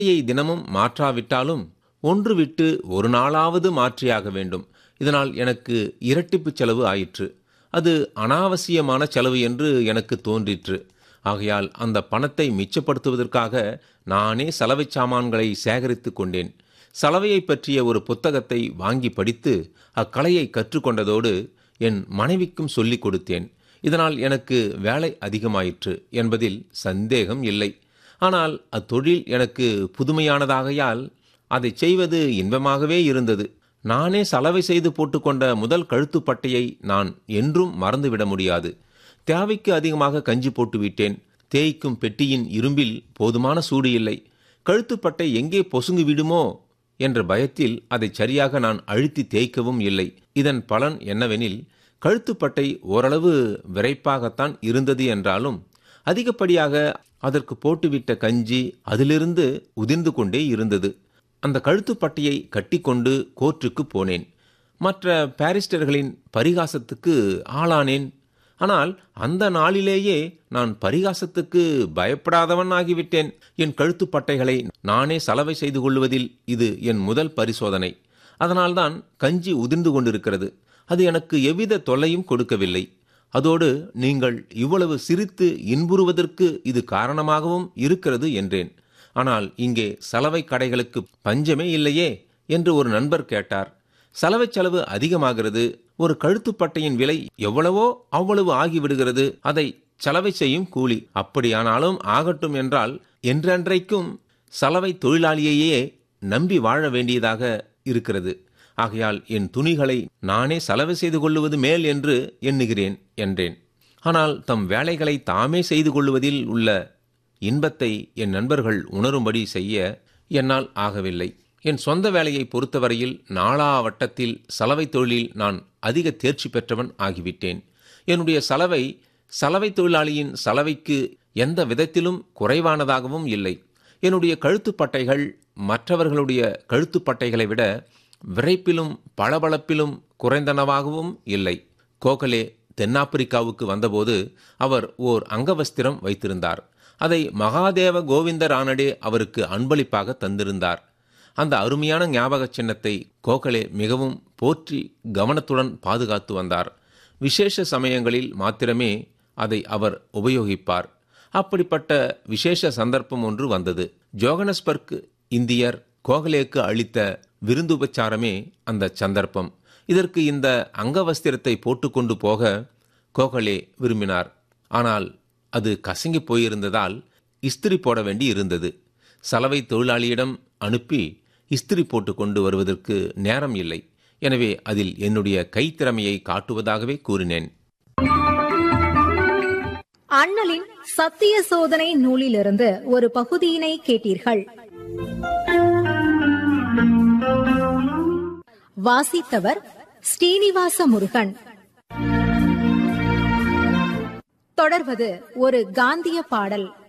யை தினமும் மாற்றாவிட்டாலும் ஒன்று விட்டு ஒரு நாளாவது மாற்றியாக வேண்டும் இதனால் எனக்கு இரட்டிப்பு செலவு ஆயிற்று அது அனாவசியமான செலவு என்று எனக்கு தோன்றிற்று ஆகையால் அந்த பணத்தை மிச்சப்படுத்துவதற்காக நானே சலவைச் சாமான்களை சேகரித்து கொண்டேன் சலவையை பற்றிய ஒரு புத்தகத்தை வாங்கி படித்து அக்கலையை கற்றுக்கொண்டதோடு என் மனைவிக்கும் சொல்லிக் கொடுத்தேன் இதனால் எனக்கு வேலை அதிகமாயிற்று என்பதில் சந்தேகம் இல்லை ஆனால் அத்தொழில் எனக்கு புதுமையானதாகையால் அதை செய்வது இன்பமாகவே இருந்தது நானே சலவை செய்து போட்டுக்கொண்ட முதல் கழுத்துப்பட்டையை நான் என்றும் மறந்துவிட முடியாது தேவைக்கு அதிகமாக கஞ்சி போட்டு விட்டேன் தேய்க்கும் பெட்டியின் இரும்பில் போதுமான சூடு இல்லை கழுத்துப்பட்டை எங்கே பொசுங்கி விடுமோ என்ற பயத்தில் அதை சரியாக நான் அழுத்தி தேய்க்கவும் இல்லை இதன் பலன் என்னவெனில் கழுத்துப்பட்டை ஓரளவு விரைப்பாகத்தான் இருந்தது என்றாலும் அதிகப்படியாக அதற்கு போட்டுவிட்ட கஞ்சி அதிலிருந்து உதிர்ந்து கொண்டே இருந்தது அந்த கழுத்துப்பட்டையை கட்டிக்கொண்டு கோர்ட்டுக்கு போனேன் மற்ற பாரிஸ்டர்களின் பரிகாசத்துக்கு ஆளானேன் ஆனால் அந்த நாளிலேயே நான் பரிகாசத்துக்கு பயப்படாதவன் ஆகிவிட்டேன் என் கழுத்துப்பட்டைகளை நானே சலவை செய்து கொள்வதில் இது என் முதல் பரிசோதனை அதனால்தான் கஞ்சி உதிர்ந்து கொண்டிருக்கிறது அது எனக்கு எவ்வித தொல்லையும் கொடுக்கவில்லை அதோடு நீங்கள் இவ்வளவு சிரித்து இன்புறுவதற்கு இது காரணமாகவும் இருக்கிறது என்றேன் ஆனால் இங்கே சலவை கடைகளுக்கு பஞ்சமே இல்லையே என்று ஒரு நண்பர் கேட்டார் சலவை செலவு அதிகமாகிறது ஒரு கழுத்துப்பட்டையின் விலை எவ்வளவோ அவ்வளவு ஆகிவிடுகிறது அதை சலவை செய்யும் கூலி அப்படியானாலும் ஆகட்டும் என்றால் என்றென்றைக்கும் சலவை தொழிலாளியையே நம்பி வாழ வேண்டியதாக இருக்கிறது ஆகையால் என் துணிகளை நானே சலவை செய்து கொள்ளுவது மேல் என்று எண்ணுகிறேன் என்றேன் ஆனால் தம் வேலைகளை தாமே செய்து கொள்வதில் உள்ள இன்பத்தை என் நண்பர்கள் உணரும்படி செய்ய என்னால் ஆகவில்லை என் சொந்த வேலையை பொறுத்தவரையில் நாளா வட்டத்தில் சலவை தொழிலில் நான் அதிக தேர்ச்சி பெற்றவன் ஆகிவிட்டேன் என்னுடைய சலவை சலவை தொழிலாளியின் சலவைக்கு எந்த விதத்திலும் குறைவானதாகவும் இல்லை என்னுடைய கழுத்துப்பட்டைகள் மற்றவர்களுடைய கழுத்துப்பட்டைகளை விட விரைப்பிலும் பளபளப்பிலும் குறைந்தனவாகவும் இல்லை கோகலே தென்னாப்பிரிக்காவுக்கு வந்தபோது அவர் ஓர் அங்கவஸ்திரம் வைத்திருந்தார் அதை மகாதேவ கோவிந்த ரானடே அவருக்கு அன்பளிப்பாக தந்திருந்தார் அந்த அருமையான ஞாபக சின்னத்தை கோகலே மிகவும் போற்றி கவனத்துடன் பாதுகாத்து வந்தார் விசேஷ சமயங்களில் மாத்திரமே அதை அவர் உபயோகிப்பார் அப்படிப்பட்ட விசேஷ சந்தர்ப்பம் ஒன்று வந்தது ஜோகனஸ்பர்க் இந்தியர் கோகலேக்கு அளித்த விருந்துபச்சாரமே அந்த சந்தர்ப்பம் இதற்கு இந்த அங்கவஸ்திரத்தை போட்டுக்கொண்டு போக கோகலே விரும்பினார் ஆனால் அது கசங்கி போயிருந்ததால் இஸ்திரி போட வேண்டி இருந்தது சலவை தொழிலாளியிடம் அனுப்பி இஸ்திரி போட்டு கொண்டு வருவதற்கு நேரம் இல்லை எனவே அதில் என்னுடைய கைத்திறமையை காட்டுவதாகவே கூறினேன் அண்ணலின் சத்திய சோதனை நூலிலிருந்து ஒரு பகுதியினை கேட்டீர்கள் வாசித்தவர் ஸ்ரீனிவாச முருகன் தொடர்வது ஒரு காந்திய பாடல்